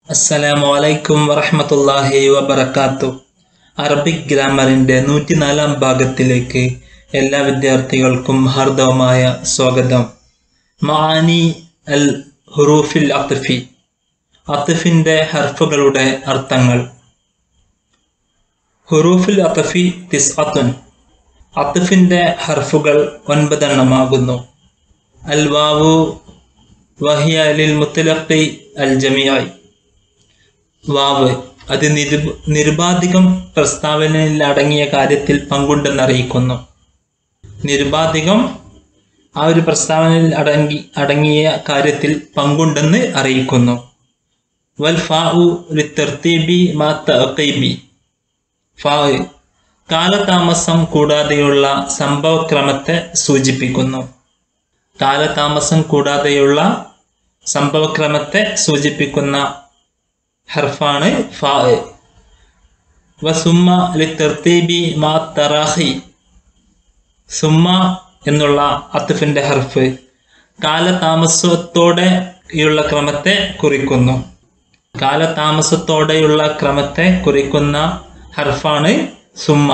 അസ്സലാമു അലൈക്കും വറഹ്മത്തുള്ളാഹി വബറകാത്തു അറബിക് ഗ്രാമറിന്റെ നൂറ്റിനാലാം ഭാഗത്തിലേക്ക് എല്ലാ വിദ്യാർത്ഥികൾക്കും ഹാർദവമായ സ്വാഗതം മാനി അൽ ഹുറൂഫിൽ അത്ഫി അത്ഫിന്റെ ഹർഫുകളുടെ അർത്ഥങ്ങൾ ഹുറൂഫിൽ അത്ഫി തിസ്അത്തുൻ അത്ഫിന്റെ ഹർഫുകൾ ഒൻപതെണ്ണമാകുന്നു അൽ വാവു വഹിയ ലിൽ മുത്തലഖി അൽ ജമിയായി വാവ് അത് നിരു നിരുപാധികം പ്രസ്താവനയിൽ അടങ്ങിയ കാര്യത്തിൽ പങ്കുണ്ടെന്നറിയിക്കുന്നു നിരുപാധികം ആ ഒരു പ്രസ്താവനയിൽ അടങ്ങി അടങ്ങിയ കാര്യത്തിൽ പങ്കുണ്ടെന്ന് അറിയിക്കുന്നു വൽ ഫാഉ ലിത്തർത്തീബി മാ തഅഖീബി ഫാ കാലതാമസം കൂടാതെയുള്ള സംഭവക്രമത്തെ സൂചിപ്പിക്കുന്നു കാലതാമസം കൂടാതെയുള്ള സംഭവക്രമത്തെ സൂചിപ്പിക്കുന്ന ഹർഫാണ് ഫാ വസുമ്മ ലിത്തർത്തീബി മാ തറാഹി സുമ്മ എന്നുള്ള അത്തുഫിന്റെ ഹർഫ് കാലതാമസത്തോടെയുള്ള ക്രമത്തെ കുറിക്കുന്നു കാലതാമസത്തോടെയുള്ള ക്രമത്തെ കുറിക്കുന്ന ഹർഫാണ് സുമ്മ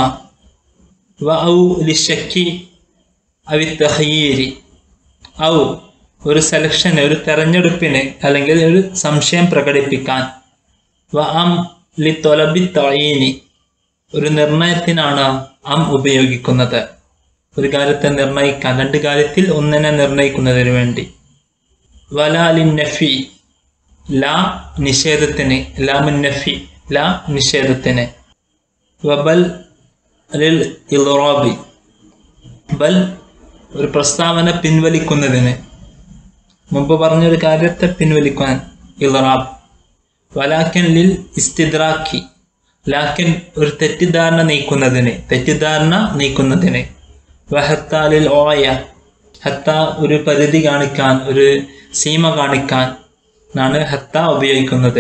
വ ഔ ലിഷക്കി അവിത്തഹീരി ഔ ഒരു സെലക്ഷന് ഒരു തെരഞ്ഞെടുപ്പിന് അല്ലെങ്കിൽ ഒരു സംശയം പ്രകടിപ്പിക്കാൻ വ അം ലി തൊലബി തൊയീനി ഒരു നിർണയത്തിനാണ് അം ഉപയോഗിക്കുന്നത് ഒരു കാര്യത്തെ നിർണയിക്കാൻ രണ്ട് കാര്യത്തിൽ ഒന്നിനെ നിർണയിക്കുന്നതിന് വേണ്ടി വലാലിൻ നഫി ലാ നിഷേധത്തിന് ലാമുൻ നഫി ലാ നിഷേധത്തിന് വബൽ ലിൽ ഇൽറാബി ബൽ ഒരു പ്രസ്താവന പിൻവലിക്കുന്നതിന് മുമ്പ് പറഞ്ഞൊരു കാര്യത്തെ പിൻവലിക്കാൻ ഇൽറാബ് വലാക്കൻ ലിൽ ഇസ്തിദ്രാക്കി ലാക്കിൻ ഒരു തെറ്റിദ്ധാരണ നീക്കുന്നതിന് തെറ്റിദ്ധാരണ നീക്കുന്നതിന് വഹത്താലിൽ ഓയ ഹത്ത ഒരു പരിധി കാണിക്കാൻ ഒരു സീമ കാണിക്കാൻ ആണ് ഹത്ത ഉപയോഗിക്കുന്നത്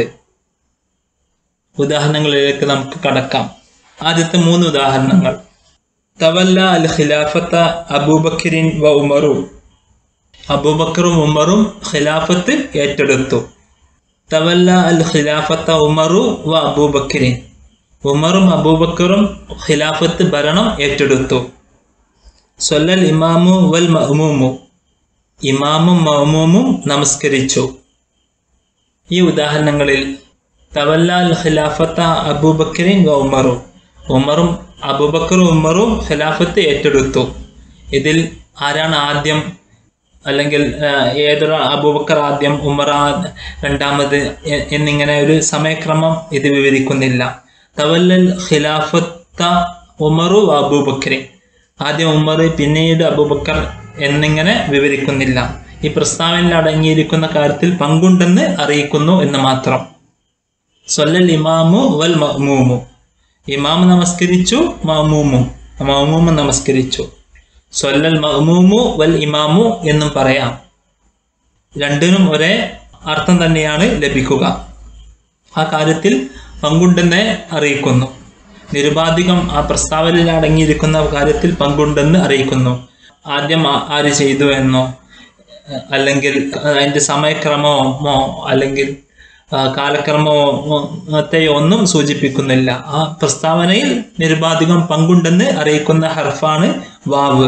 ഉദാഹരണങ്ങളിലേക്ക് നമുക്ക് കടക്കാം ആദ്യത്തെ മൂന്ന് ഉദാഹരണങ്ങൾ തവല്ല അൽ ഖിലാഫത്ത അബൂബക്കറിൻ വ ഉമറു അബൂബക്കറും ഉമറും ഖിലാഫത്ത് ഏറ്റെടുത്തു തവല്ല അൽ ഖിലാഫത്ത ഉമറു വ അബൂബക്കറിൻ ഉമറും അബൂബക്കറും ഖിലാഫത്ത് ഭരണം ഏറ്റെടുത്തു സൊല്ലൽ ഇമാമു വൽ മഅ്മൂമു ഇമാമും മഅ്മൂമും നമസ്കരിച്ചു ഈ ഉദാഹരണങ്ങളിൽ തവല്ല അൽ ഖിലാഫത്ത അബൂബക്കറിൻ വ ഉമറു ഉമറും അബൂബക്കറും ഉമറും ഖിലാഫത്ത് ഏറ്റെടുത്തു ഇതിൽ ആരാണ് ആദ്യം അല്ലെങ്കിൽ ഏതൊരു അബൂബക്കർ ആദ്യം ഉമർ രണ്ടാമത് എന്നിങ്ങനെ ഒരു സമയക്രമം ഇത് വിവരിക്കുന്നില്ല തവല്ലൽ ഖിലാഫത്ത ഉമറു അബൂബക്കറി ആദ്യം ഉമർ പിന്നീട് അബൂബക്കർ എന്നിങ്ങനെ വിവരിക്കുന്നില്ല ഈ പ്രസ്താവനയിൽ അടങ്ങിയിരിക്കുന്ന കാര്യത്തിൽ പങ്കുണ്ടെന്ന് അറിയിക്കുന്നു എന്ന് മാത്രം സൊല്ലൽ ഇമാമു വൽ മഅ്മൂമു ഇമാം നമസ്കരിച്ചു മഅ്മൂമും മഅ്മൂമ് നമസ്കരിച്ചു സൊല്ലൽ മഅ്മൂമു വൽ ഇമാമു എന്നും പറയാം രണ്ടിനും ഒരേ അർത്ഥം തന്നെയാണ് ലഭിക്കുക ആ കാര്യത്തിൽ പങ്കുണ്ടെന്ന് അറിയിക്കുന്നു നിരുപാധികം ആ പ്രസ്താവനയിൽ അടങ്ങിയിരിക്കുന്ന കാര്യത്തിൽ പങ്കുണ്ടെന്ന് അറിയിക്കുന്നു ആദ്യം ആര് ചെയ്തു എന്നോ അല്ലെങ്കിൽ അതിൻ്റെ സമയക്രമമോ അല്ലെങ്കിൽ കാലക്രമത്തെയോ ഒന്നും സൂചിപ്പിക്കുന്നില്ല ആ പ്രസ്താവനയിൽ നിരുപാധികം പങ്കുണ്ടെന്ന് അറിയിക്കുന്ന ഹർഫാണ് വാവ്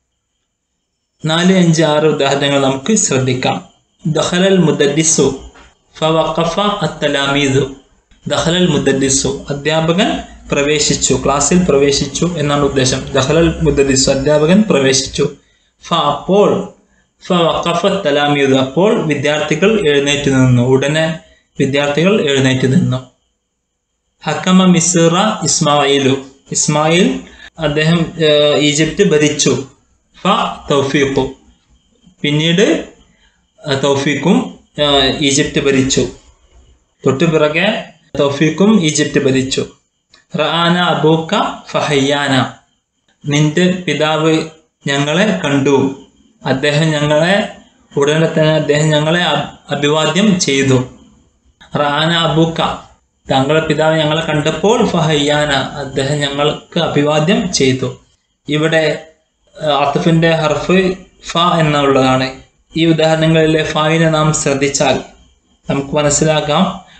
നാല് അഞ്ച് ആറ് ഉദാഹരണങ്ങൾ നമുക്ക് ശ്രദ്ധിക്കാം ദഹലൽ മുദദ്ദിസു ഫവഖഫ അത്തലാമീദു ദഹലൽ മുദദ്ദിസു അധ്യാപകൻ പ്രവേശിച്ചു ക്ലാസ്സിൽ പ്രവേശിച്ചു എന്നാണ് ഉദ്ദേശം ദഹലൽ മുദദ്ദിസു അധ്യാപകൻ പ്രവേശിച്ചു ഫ അപ്പോൾ ഫ വഖഫ തലാമീദ് അപ്പോൾ വിദ്യാർത്ഥികൾ എഴുന്നേറ്റ് നിന്നു ഉടനെ വിദ്യാർത്ഥികൾ എഴുന്നേറ്റ് നിന്നു ഹക്കമ മിസ്റ ഇസ്മായിലു ഇസ്മായിൽ അദ്ദേഹം ഈജിപ്ത് ഭരിച്ചു ഫ തൗഫീഖു പിന്നീട് തൗഫീഖും ഈജിപ്ത് ഭരിച്ചു തൊട്ടു പിറകെ തൗഫീഖും ഈജിപ്ത് ഭരിച്ചു റആന അബൂക്ക ഫഹയ്യാന നിന്റെ പിതാവ് ഞങ്ങളെ കണ്ടു അദ്ദേഹം ഞങ്ങളെ ഉടനെ തന്നെ അദ്ദേഹം ഞങ്ങളെ അഭിവാദ്യം ചെയ്തു റാന അബൂക്ക താങ്കളുടെ പിതാവ് ഞങ്ങളെ കണ്ടപ്പോൾ ഫഹയ്യാന അദ്ദേഹം ഞങ്ങൾക്ക് അഭിവാദ്യം ചെയ്തു ഇവിടെ അത്തഫിന്റെ ഹർഫ് ഫ എന്നുള്ളതാണ് ഈ ഉദാഹരണങ്ങളിലെ ഫായിനെ നാം ശ്രദ്ധിച്ചാൽ നമുക്ക് മനസ്സിലാക്കാം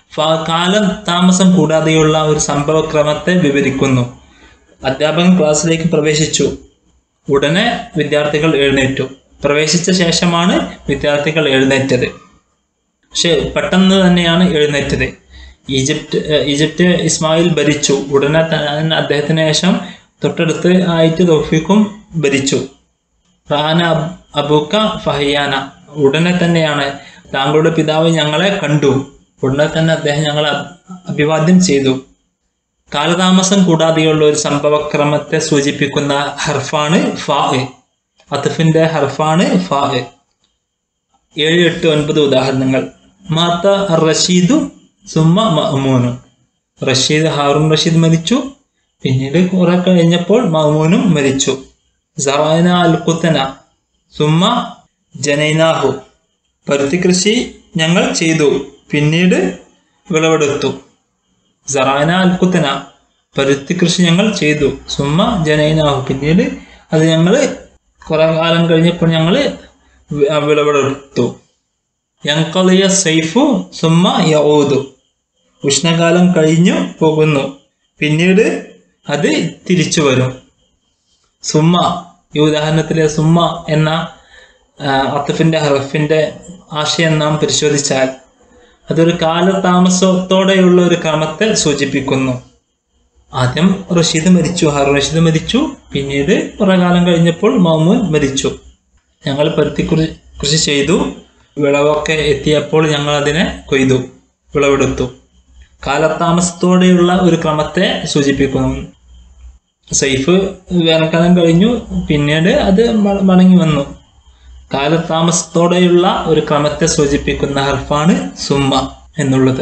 ഫ- കാലം താമസം കൂടാതെയുള്ള ഒരു സംഭവക്രമത്തെ വിവരിക്കുന്നു അധ്യാപകൻ ക്ലാസ്സിലേക്ക് പ്രവേശിച്ചു ഉടനെ വിദ്യാർത്ഥികൾ എഴുന്നേറ്റു പ്രവേശിച്ച ശേഷമാണ് വിദ്യാർത്ഥികൾ എഴുന്നേറ്റത് പക്ഷെ പെട്ടെന്ന് തന്നെയാണ് എഴുന്നേറ്റത് ഈജിപ്റ്റ് ഏഹ് ഈജിപ്റ്റ് ഇസ്മായിൽ ഭരിച്ചു ഉടനെ തന്നെ അദ്ദേഹത്തിന് ശേഷം തൊട്ടടുത്ത് ആയിട്ട് തോഫിക്കും ഭരിച്ചു റാന അബ്- അബൂക്ക ഫഹിയാന ഉടനെ തന്നെയാണ് താങ്കളുടെ പിതാവ് ഞങ്ങളെ കണ്ടു ഉടനെ തന്നെ അദ്ദേഹം ഞങ്ങളെ അഭി- അഭിവാദ്യം ചെയ്തു കാലതാമസം കൂടാതെയുള്ള ഒരു സംഭവക്രമത്തെ സൂചിപ്പിക്കുന്ന ഹർഫാണ് ഫാ അത്തഫിന്റെ ഹർഫാണ് ഫാ ഏഴ് എട്ട് ഒൻപത് ഉദാഹരണങ്ങൾ മാത്ത റഷീദു സുമ്മ മഅമൂനും റഷീദ് ഹാറൂൺ റഷീദ് മരിച്ചു പിന്നീട് കുറെ കഴിഞ്ഞപ്പോൾ മഅമൂനും മരിച്ചു സവാന അൽ കുത്തന സുമ്മ ജനൈനാഹു പരുത്തി കൃഷി ഞങ്ങൾ ചെയ്തു പിന്നീട് വിളവെടുത്തു സറാന അൽ കുത്തന പരുത്തി കൃഷി ഞങ്ങൾ ചെയ്തു സുമ്മ ജനൈനാഹു പിന്നീട് അത് ഞങ്ങൾ കുറെ കാലം കഴിഞ്ഞപ്പോൾ ഞങ്ങൾ വിളവെടുത്തു യങ്കളിയ സൈഫു സുമ്മ യഊദു ഉഷ്ണകാലം കഴിഞ്ഞു പോകുന്നു പിന്നീട് അത് തിരിച്ചു വരും സുമ്മ ഈ ഉദാഹരണത്തിലെ സുമ്മ എന്ന ആ, അത്തഫിന്റെ ഹറഫിന്റെ ആശയം നാം പരിശോധിച്ചാൽ അതൊരു കാലതാമസത്തോടെയുള്ള ഒരു ക്രമത്തെ സൂചിപ്പിക്കുന്നു ആദ്യം റഷീദ് മരിച്ചു ഹാറൂൺ റഷീദ് മരിച്ചു പിന്നീട് കുറെ കാലം കഴിഞ്ഞപ്പോൾ മൗമൂൻ മരിച്ചു ഞങ്ങൾ പരുത്തി കൃഷി കൃഷി ചെയ്തു വിളവൊക്കെ എത്തിയപ്പോൾ ഞങ്ങൾ അതിനെ കൊയ്തു വിളവെടുത്തു കാലതാമസത്തോടെയുള്ള ഒരു ക്രമത്തെ സൂചിപ്പിക്കുന്നു സൈഫ് വേനൽക്കാലം കഴിഞ്ഞു പിന്നീട് അത് മ- മടങ്ങി വന്നു കാലതാമസത്തോടെയുള്ള ഒരു ക്രമത്തെ സൂചിപ്പിക്കുന്ന ഹർഫാണ് സുമ്മ എന്നുള്ളത്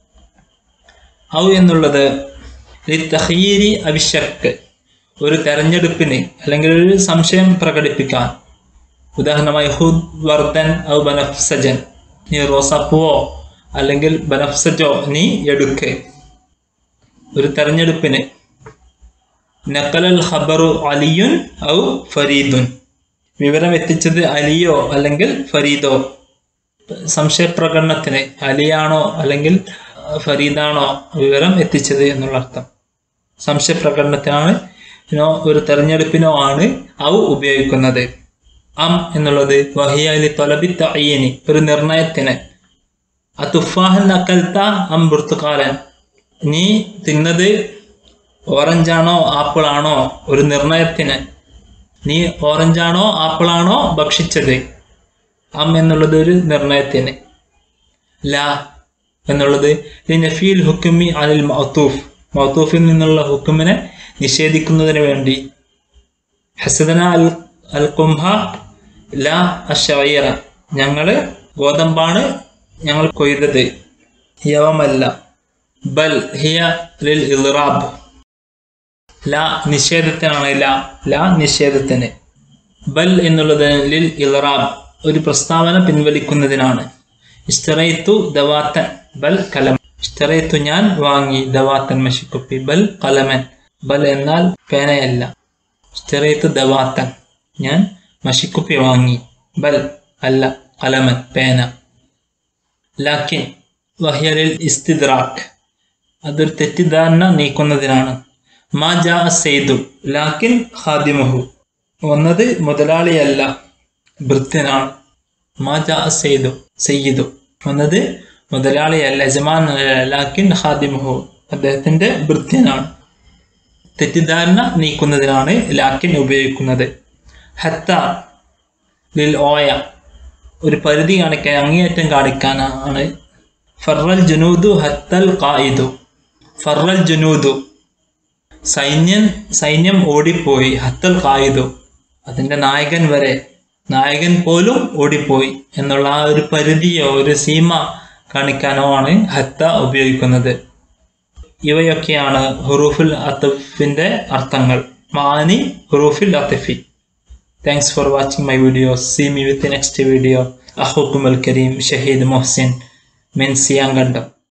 ഔ എന്നുള്ളത് തഹീരി അവിശക്ക് ഒരു തെരഞ്ഞെടുപ്പിന് അല്ലെങ്കിൽ ഒരു സംശയം പ്രകടിപ്പിക്കാൻ ഉദാഹരണമായി ഹുദ് വർദ്ധൻ ഔ ബനഫ്സജൻ നീ റോസാപ്പൂവോ അല്ലെങ്കിൽ ബനഫ്സജോ നീ എടുക്ക് ഒരു തെരഞ്ഞെടുപ്പിന് നക്കലൽ ഖബറു അലിയുൻ ഔ ഫരീദുൻ വിവരം എത്തിച്ചത് അലിയോ അല്ലെങ്കിൽ ഫരീദോ സംശയപ്രകടനത്തിന് അലിയാണോ അല്ലെങ്കിൽ ഫരീദാണോ വിവരം എത്തിച്ചത് എന്നുള്ള അർത്ഥം സംശയപ്രകടനത്തിനാണ് നോ ഒരു തെരഞ്ഞെടുപ്പിനോ ആണ് ഔ ഉപയോഗിക്കുന്നത് അം എന്നുള്ളത് വഹിയാലി തൊലബി തയ്യനി ഒരു നിർണയത്തിന് അതുഫാഹൻ അക്കൽത്ത അം ബുർത്തുകാലൻ നീ തിന്നത് ഓറഞ്ചാണോ ആപ്പിൾ ആണോ ഒരു നിർണയത്തിന് നീ ഓറഞ്ചാണോ ആപ്പിളാണോ ഭക്ഷിച്ചത് അം എന്നുള്ളത് ഒരു നിർണയത്തിന് ല എന്നുള്ളത് നഫീൽ ഹുക്കുമി അനിൽ മൗത്തൂഫ് മൗത്തൂഫിൽ നിന്നുള്ള ഹുക്കുമിനെ നിഷേധിക്കുന്നതിന് വേണ്ടി ഹസദന അൽ അൽ കുംഹ ല അഷീറ ഞങ്ങള് ഗോതമ്പാണ് ഞങ്ങൾ കൊയ്തത് യവമല്ല ബൽ ഹിയ ലിൽ ഇൽറാബ് ല നിഷേധത്തിനാണ് ല ല നിഷേധത്തിന് ബൽ എന്നുള്ളത് ലിൽ ഇൽറാബ് ഒരു പ്രസ്താവന പിൻവലിക്കുന്നതിനാണ് ഇഷ്ടറയത്തു ദവാത്തൻ ബൽ കലം ഇഷ്ടറയത്തു ഞാൻ വാങ്ങി ദവാത്തൻ മഷിക്കുപ്പി ബൽ കലമൻ ബൽ എന്നാൽ പേനയല്ല ഇഷ്ടറയത്തു ദവാത്തൻ ഞാൻ മഷിക്കുപ്പി വാങ്ങി ബൽ അല്ല കലമൻ പേന ലാക്കിൻ വഹിയലിൽ ഇസ്തിദ്രാഖ് അതൊരു തെറ്റിദ്ധാരണ നീക്കുന്നതിനാണ് മാ ജാ സെയ്തു ലാക്കിൻ ഖാദിമഹു വന്നത് മുതലാളിയല്ല ഭൃത്യനാണ് മാ ജാ സെയ്തു സെയ്യിദു വന്നത് മുതലാളിയല്ല യജമാൻ ലാക്കിൻ ഖാദിമഹു അദ്ദേഹത്തിന്റെ ഭൃത്യനാണ് തെറ്റിദ്ധാരണ നീക്കുന്നതിനാണ് ലാക്കിൻ ഉപയോഗിക്കുന്നത് ഹത്ത ലിൽ ഓയ ഒരു പരിധി കാണിക്കാൻ അങ്ങേയറ്റം കാണിക്കാനാണ് ഫറൽ ജുനൂദു ഹത്തൽ ഖായിദു ഫറൽ ജുനൂദു സൈന്യം സൈന്യം ഓടിപ്പോയി ഹത്തൽ ഖായിദു അതിന്റെ നായകൻ വരെ നായകൻ പോലും ഓടിപ്പോയി എന്നുള്ള ആ ഒരു പരിധിയോ ഒരു സീമ കാണിക്കാനോ ആണ് ഹത്ത ഉപയോഗിക്കുന്നത് ഇവയൊക്കെയാണ് ഹുറൂഫുൽ അത്തഫിന്റെ അർത്ഥങ്ങൾ മാനി ഹുറൂഫുൽ അത്തഫി thanks for watching my video see me with next video അഹുക്കും അൽ കരീം ഷഹീദ് മൊഹ്സിൻ മിൻ സിയാങ്കണ്ടം